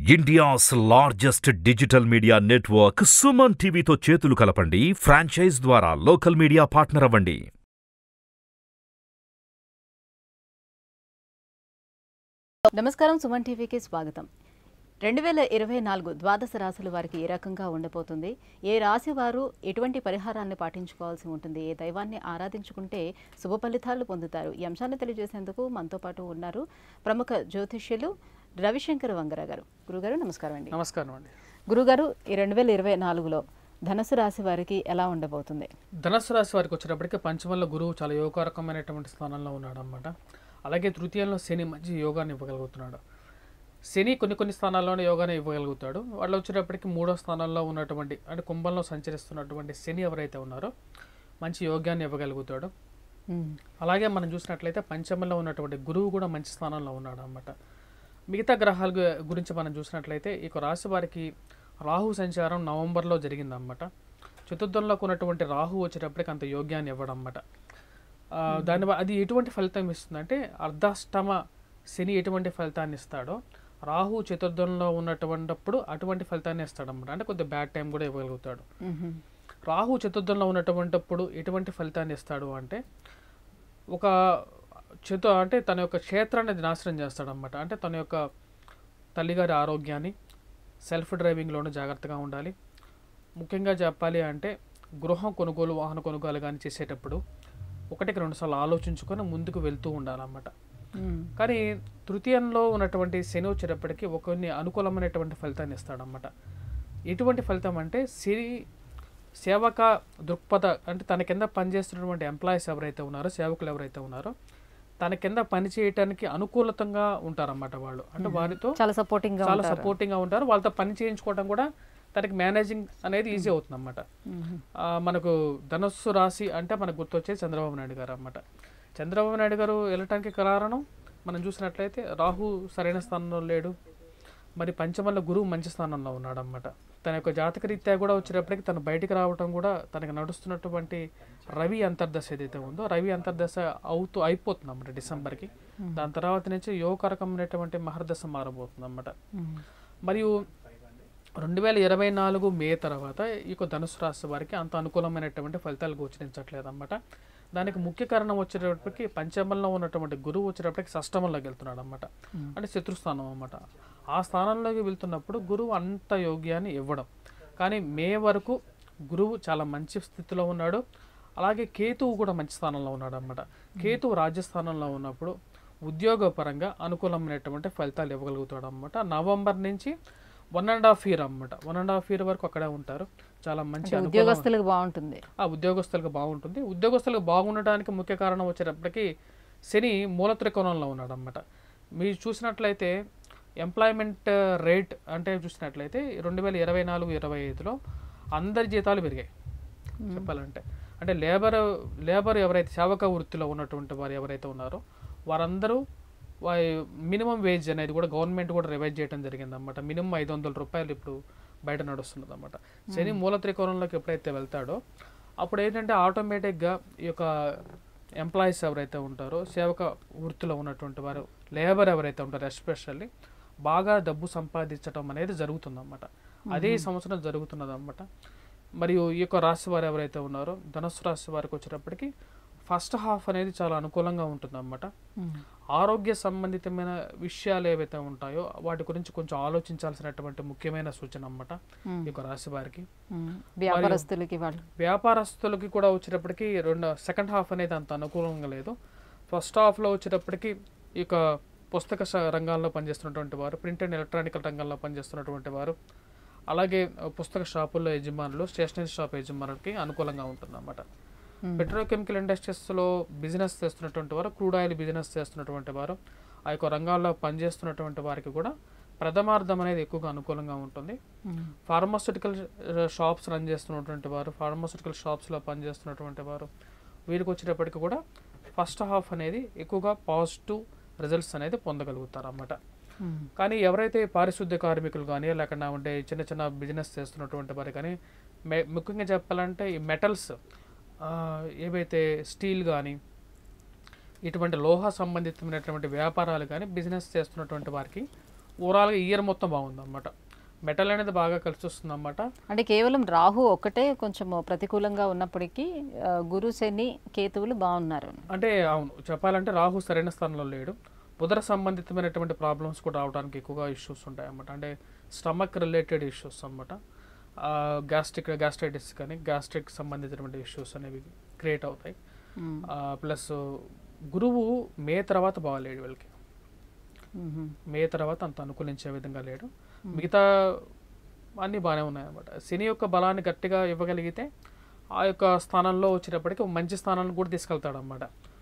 India's largest digital media network Suman టీవీతో చేతులు కలపండి ఫ్రాంచైజ్ ద్వారా లోకల్ మీడియా పార్ట్నర్ అవ్వండి నమస్కారం సుమన్ టీవీకి స్వాగతం రెండు వేల ఇరవై నాలుగు ద్వాదశ రాశుల వారికి ఏ రకంగా ఉండబోతుంది ఏ రాశి వారు ఎటువంటి పరిహారాన్ని పాటించుకోవాల్సి ఉంటుంది ఏ దైవాన్ని ఆరాధించుకుంటే శుభ ఫలితాలు పొందుతారు ఈ అంశాన్ని తెలియజేసేందుకు మనతో పాటు ఉన్నారు ప్రముఖ జ్యోతిష్యులు రవిశంకర్ వంగర గారు గురుగారు నమస్కారం అండి నమస్కారం అండి గురుగారు ఈ రెండు వేల ఇరవై నాలుగులో ధనుసు రాశి వారికి ఎలా ఉండబోతుంది ధనస్సు రాశి వారికి వచ్చేటప్పటికి పంచమంలో గురువు చాలా యోగకరకమైనటువంటి స్థానంలో ఉన్నాడు అనమాట అలాగే తృతీయంలో శని మంచి యోగాన్ని ఇవ్వగలుగుతున్నాడు శని కొన్ని కొన్ని స్థానాల్లోనే యోగాన్ని ఇవ్వగలుగుతాడు వాళ్ళు వచ్చేటప్పటికి మూడో స్థానంలో ఉన్నటువంటి అంటే కుంభంలో సంచరిస్తున్నటువంటి శని ఎవరైతే ఉన్నారో మంచి యోగాన్ని ఇవ్వగలుగుతాడు మ్మ్. అలాగే మనం చూసినట్లయితే పంచమంలో ఉన్నటువంటి గురువు కూడా మంచి స్థానంలో ఉన్నాడు అన్నమాట మిగతా గ్రహాల గు- గురించి మనం చూసినట్లయితే ఈ యొక్క రాశి వారికి రాహు సంచారం నవంబర్లో జరిగిందన్నమాట చతుర్థంలోకి ఉన్నటువంటి రాహు వచ్చేటప్పటికి అంత యోగ్యాన్ని ఇవ్వడం అన్నమాట ఆ, దాని వ- అది ఎటువంటి ఫలితం ఇస్తుందంటే అర్ధాష్టమ శని ఎటువంటి ఫలితాన్ని ఇస్తాడో రాహు చతుర్థంలో ఉన్నటువంటిప్పుడు అటువంటి ఫలితాన్ని ఇస్తాడన్నమాట అంటే కొద్దిగా బ్యాడ్ టైం కూడా ఇవ్వగలుగుతాడు మ్మ్. రాహు చతుర్థంలో ఉన్నటువంటిప్పుడు ఎటువంటి ఫలితాన్ని ఇస్తాడు అంటే ఒక చతు అంటే తన యొక్క క్షేత్రాన్ని అది నాశనం చేస్తాడనమాట అంటే తన యొక్క తల్లిగారి ఆరోగ్యాన్ని సెల్ఫ్ డ్రైవింగ్లోనూ జాగ్రత్తగా ఉండాలి ముఖ్యంగా చెప్పాలి అంటే గృహం కొనుగోలు వాహన కొనుగోలు కానీ చేసేటప్పుడు ఒకటికి రెండుసార్లు ఆలోచించుకొని ముందుకు వెళ్తూ ఉండాలన్నమాట మ్మ్. కానీ తృతీయంలో ఉన్నటువంటి శని వచ్చేటప్పటికి ఒక కొన్ని అనుకూలమైనటువంటి ఫలితాన్ని ఇస్తాడనమాట ఎటువంటి ఫలితం అంటే శని సేవక దృక్పథ అంటే తన కింద పనిచేస్తున్నటువంటి ఎంప్లాయీస్ ఎవరైతే ఉన్నారో సేవకులు ఎవరైతే ఉన్నారో తన కింద పని చేయటానికి అనుకూలతంగా ఉంటారన్నమాట వాళ్ళు అంటే వారితో చాలా సపోర్టింగ్ గా చాలా ఉంటారు సపోర్టింగ్గా ఉంటారు వాళ్ళతో పని చేయించుకోవడం కూడా తనకి మేనేజింగ్ అనేది ఈజీ అవుతుంది అన్నమాట మ్మ్. ఆ, మనకు ధనస్సు రాశి అంటే మనకు గుర్తొచ్చేది చంద్రబాబు నాయుడు గారు అన్నమాట చంద్రబాబు నాయుడు గారు వెళ్ళటానికి కారణం మనం చూసినట్లయితే రాహు సరైన స్థానంలో లేడు మరి పంచమల్ల గురువు మంచి స్థానంలో ఉన్నాడు అన్నమాట తన యొక్క జాతక రీత్యా కూడా వచ్చేటప్పటికి తను బయటికి రావటం కూడా తనకి నడుస్తున్నటువంటి రవి అంతర్దశ ఏదైతే ఉందో రవి అంతర్దశ అవుతూ అయిపోతుంది అన్నమాట డిసెంబర్కి దాని తర్వాత నుంచి యోగకరకమైనటువంటి మహర్దశ మారబోతుంది అన్నమాట మ్మ్. మరియు రెండు వేల ఇరవై నాలుగు మే తర్వాత ఈ యొక్క ధనుసు రాశి వారికి అంత అనుకూలమైనటువంటి ఫలితాలు గోచరించట్లేదు అనమాట దానికి ముఖ్య కారణం వచ్చేటప్పటికి పంచమంలో ఉన్నటువంటి గురువు వచ్చేటప్పటికి షష్టమంలోకి వెళ్తున్నాడు అనమాట అంటే శత్రుస్థానం అన్నమాట ఆ స్థానంలోకి వెళ్తున్నప్పుడు గురువు అంత యోగ్యాన్ని ఇవ్వడం కానీ మే వరకు గురువు చాలా మంచి స్థితిలో ఉన్నాడు అలాగే కేతువు కూడా మంచి స్థానంలో ఉన్నాడు అనమాట కేతువు రాజ్యస్థానంలో ఉన్నప్పుడు ఉద్యోగపరంగా అనుకూలమైనటువంటి ఫలితాలు ఇవ్వగలుగుతాడు అనమాట నవంబర్ నుంచి వన్ అండ్ హాఫ్ ఇయర్ అన్నమాట వన్ అండ్ హాఫ్ ఇయర్ వరకు అక్కడే ఉంటారు చాలా మంచి అంటే అనుకూలం ఉద్యోగస్తులకు బాగుంటుంది ఆ ఉద్యోగస్తులకు బాగుంటుంది ఉద్యోగస్తులకు బాగుండటానికి ముఖ్య కారణం వచ్చేటప్పటికి శని మూల త్రికోణంలో ఉన్నాడు అనమాట మీరు చూసినట్లయితే ఎంప్లాయ్మెంట్ రేట్ అంటే చూసినట్లయితే రెండు వేల ఇరవై నాలుగు ఇరవై ఐదులో అందరి జీతాలు పెరిగాయి చెప్పాలంటే అంటే లేబర్ లేబర్ ఎవరైతే సేవక వృత్తిలో ఉన్నటువంటి వారు ఎవరైతే ఉన్నారో వారందరూ వారి మినిమం వేజ్ అనేది కూడా గవర్నమెంట్ కూడా రివైజ్ చేయడం జరిగింది అనమాట మినిమం ఐదు వందల రూపాయలు ఇప్పుడు బయట నడుస్తున్నది అనమాట శని మూల త్రికోణంలోకి ఎప్పుడైతే వెళ్తాడో అప్పుడు ఏంటంటే ఆటోమేటిక్గా ఈ యొక్క ఎంప్లాయీస్ ఎవరైతే ఉంటారో సేవక వృత్తిలో ఉన్నటువంటి వారు లేబర్ ఎవరైతే ఉంటారో ఎస్పెషల్లీ బాగా డబ్బు సంపాదించడం అనేది జరుగుతుందన్నమాట అదే ఈ సంవత్సరం జరుగుతున్నదన్నమాట మరియు ఈ యొక్క రాశి వారు ఎవరైతే ఉన్నారో ధనుసు రాశి వారికి వచ్చేటప్పటికి ఫస్ట్ హాఫ్ అనేది చాలా అనుకూలంగా ఉంటుందన్నమాట మ్మ్. ఆరోగ్య సంబంధితమైన విషయాలు ఏవైతే ఉంటాయో వాటి గురించి కొంచెం ఆలోచించాల్సినటువంటి ముఖ్యమైన సూచన అన్నమాట మ్మ్. ఈ యొక్క రాశి వారికి మ్మ్. వ్యాపారస్తులకి వాళ్ళు వ్యాపారస్తులకి కూడా వచ్చేటప్పటికి రెండు సెకండ్ హాఫ్ అనేది అంత అనుకూలంగా లేదు ఫస్ట్ హాఫ్లో వచ్చేటప్పటికి ఈ యొక్క పుస్తక స- రంగాల్లో పనిచేస్తున్నటువంటి వారు ప్రింట్ అండ్ ఎలక్ట్రానికల్ రంగంలో పనిచేస్తున్నటువంటి వారు అలాగే ఆ, పుస్తక షాపుల్లో యజమానులు స్టేషనరీ షాప్ యజమానులకి అనుకూలంగా ఉంటుందన్నమాట మ్మ్. పెట్రోకెమికల్ ఇండస్ట్రీస్లో బిజినెస్ చేస్తున్నటువంటి వారు క్రూడ్ ఆయిల్ బిజినెస్ చేస్తున్నటువంటి వారు ఆ యొక్క రంగాల్లో పనిచేస్తున్నటువంటి వారికి కూడా ప్రథమార్థం అనేది ఎక్కువగా అనుకూలంగా ఉంటుంది మ్మ్. ఫార్మాస్యూటికల్ షాప్స్ రన్ చేస్తున్నటువంటి వారు ఫార్మాస్యూటికల్ షాప్స్లో పనిచేస్తున్నటువంటి వారు వీరికి వచ్చేటప్పటికి కూడా ఫస్ట్ హాఫ్ అనేది ఎక్కువగా పాజిటివ్ రిజల్ట్స్ అనేది పొందగలుగుతారు అన్నమాట మ్మ్. కానీ ఎవరైతే పారిశుద్ధ్య కార్మికులు కానీ లేకుండా ఉంటే చిన్న చిన్న బిజినెస్ చేస్తున్నటువంటి వారు కానీ మె ముఖ్యంగా చెప్పాలంటే ఈ మెటల్స్ ఏవైతే స్టీల్ కానీ ఇటువంటి లోహ సంబంధితమైనటువంటి వ్యాపారాలు కానీ బిజినెస్ చేస్తున్నటువంటి వారికి ఓవరాల్గా ఇయర్ మొత్తం బాగుంది అనమాట మెటల్ అనేది బాగా కలిసి వస్తుంది అనమాట అంటే కేవలం రాహు ఒక్కటే కొంచెం ప్రతికూలంగా ఉన్నప్పటికీ ఆ, గురు శని కేతువులు బాగున్నారు అంటే అవును చెప్పాలంటే రాహు సరైన స్థానంలో లేడు ఉదర సంబంధితమైనటువంటి ప్రాబ్లమ్స్ కూడా రావడానికి ఎక్కువగా ఇష్యూస్ ఉంటాయి అన్నమాట అంటే స్టమక్ రిలేటెడ్ ఇష్యూస్ అనమాట గ్యాస్ట్రిక్ గ్యాస్ట్రైటిస్ కానీ గ్యాస్ట్రిక్ సంబంధించినటువంటి ఇష్యూస్ అనేవి క్రియేట్ అవుతాయి మ్మ్. ప్లస్ గురువు మే తర్వాత బాగాలేడు వీళ్ళకి మ్మ్. మే తర్వాత అంత అనుకూలించే విధంగా లేడు మిగతా అన్నీ బాగానే ఉన్నాయన్నమాట శని యొక్క బలాన్ని గట్టిగా ఇవ్వగలిగితే ఆ యొక్క స్థానంలో వచ్చేటప్పటికి ఒక మంచి స్థానాన్ని కూడా తీసుకెళ్తాడు అనమాట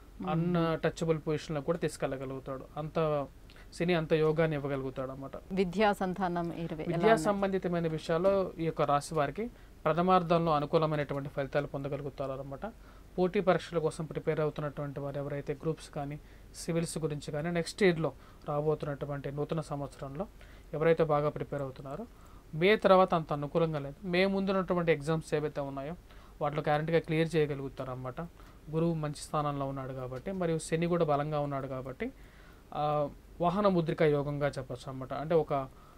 అన్టచబుల్ పొజిషన్లో కూడా తీసుకెళ్ళగలుగుతాడు అంత శని అంత యోగాన్ని ఇవ్వగలుగుతాడు అనమాట విద్యా సంతానం ఇరవై ఎలా విద్యా ఉన్నాయి? సంబంధితమైన విషయాల్లో ఈ యొక్క రాశి వారికి ప్రథమార్థంలో అనుకూలమైనటువంటి ఫలితాలు పొందగలుగుతారు అనమాట పోటీ పరీక్షల కోసం ప్రిపేర్ అవుతున్నటువంటి వారు ఎవరైతే గ్రూప్స్ కానీ సివిల్స్ గురించి కానీ నెక్స్ట్ ఇయర్లో రాబోతున్నటువంటి నూతన సంవత్సరంలో ఎవరైతే బాగా ప్రిపేర్ అవుతున్నారో మే తర్వాత అంత అనుకూలంగా లేదు మే ముందున్నటువంటి ఎగ్జామ్స్ ఏవైతే ఉన్నాయో వాటిలో గ్యారంటీగా క్లియర్ చేయగలుగుతారు అనమాట గురువు మంచి స్థానంలో ఉన్నాడు కాబట్టి మరియు శని కూడా బలంగా ఉన్నాడు కాబట్టి ఆ, వాహన ముద్రిక యోగంగా చెప్పచ్చు అనమాట అంటే ఒక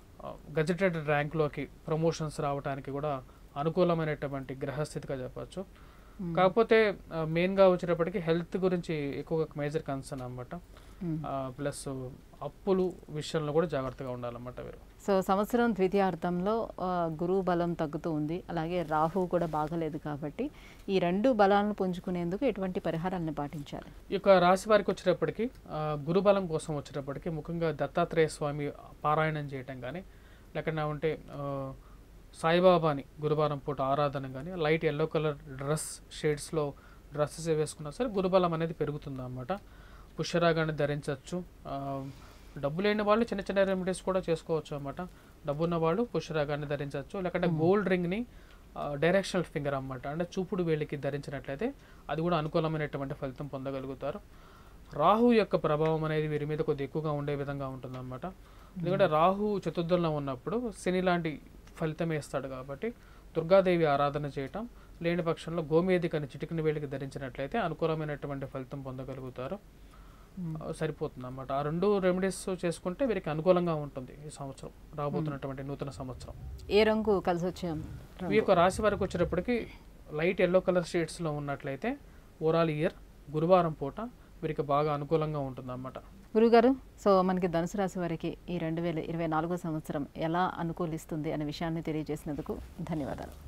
గజెటెడ్ ర్యాంక్లోకి ప్రమోషన్స్ రావడానికి కూడా అనుకూలమైనటువంటి గ్రహస్థితిగా చెప్పచ్చు కాకపోతే ఆ, మెయిన్గా వచ్చేటప్పటికి హెల్త్ గురించి ఎక్కువగా మేజర్ కన్సర్న్ అనమాట మ్మ్. ప్లస్ అప్పులు విషయంలో కూడా జాగ్రత్తగా ఉండాలన్నమాట వీరు సో సంవత్సరం ద్వితీయార్థంలో ఆ, గురువు బలం తగ్గుతూ ఉంది అలాగే రాహు కూడా బాగలేదు కాబట్టి ఈ రెండు బలాలను పుంజుకునేందుకు ఎటువంటి పరిహారాలను పాటించాలి ఈ యొక్క రాశి వారికి వచ్చేటప్పటికి ఆ, గురుబలం కోసం వచ్చేటప్పటికి ముఖ్యంగా దత్తాత్రేయ స్వామి పారాయణం చేయటం కానీ లేకుండా ఉంటే ఆ, సాయిబాబాని గురువారం పూట ఆరాధన కానీ లైట్ ఎల్లో కలర్ డ్రెస్ షేడ్స్లో డ్రెస్సెస్ వేసుకున్నా సరే గురుబలం అనేది పెరుగుతుంది అన్నమాట పుష్యరాగాన్ని ధరించవచ్చు ఆ, డబ్బు లేని వాళ్ళు చిన్న చిన్న రెమెడీస్ కూడా చేసుకోవచ్చు అన్నమాట డబ్బు ఉన్న వాళ్ళు పుష్యరాగాన్ని ధరించవచ్చు లేకుంటే గోల్డ్ రింగ్ని డైరెక్షనల్ ఫింగర్ అన్నమాట అంటే చూపుడు వేలికి ధరించినట్లయితే అది కూడా అనుకూలమైనటువంటి ఫలితం పొందగలుగుతారు రాహు యొక్క ప్రభావం అనేది వీరి మీద కొద్దిగా ఎక్కువగా ఉండే విధంగా ఉంటుందన్నమాట ఎందుకంటే రాహు చతుర్థంలో ఉన్నప్పుడు శని లాంటి ఫలితం వేస్తాడు కాబట్టి దుర్గాదేవి ఆరాధన చేయటం లేని పక్షంలో గోమేదికని చిటికిన వేలికి ధరించినట్లయితే అనుకూలమైనటువంటి ఫలితం పొందగలుగుతారు ఆ, సరిపోతుంది అన్నమాట ఆ రెండు రెమెడీస్ చేసుకుంటే వీరికి అనుకూలంగా ఉంటుంది ఈ సంవత్సరం రాబోతున్నటువంటి నూతన సంవత్సరం ఏ రంగు కలిసి వచ్చే ఈ యొక్క రాశి వారికి వచ్చేటప్పటికి లైట్ ఎల్లో కలర్ షేడ్స్లో ఉన్నట్లయితే ఓవరాల్ ఇయర్ గురువారం పూట వీరికి బాగా అనుకూలంగా ఉంటుంది అన్నమాట గురుగారు సో మనకి ధనుసు రాశి వారికి ఈ రెండు వేల ఇరవై నాలుగో సంవత్సరం ఎలా అనుకూలిస్తుంది అనే విషయాన్ని తెలియజేసినందుకు ధన్యవాదాలు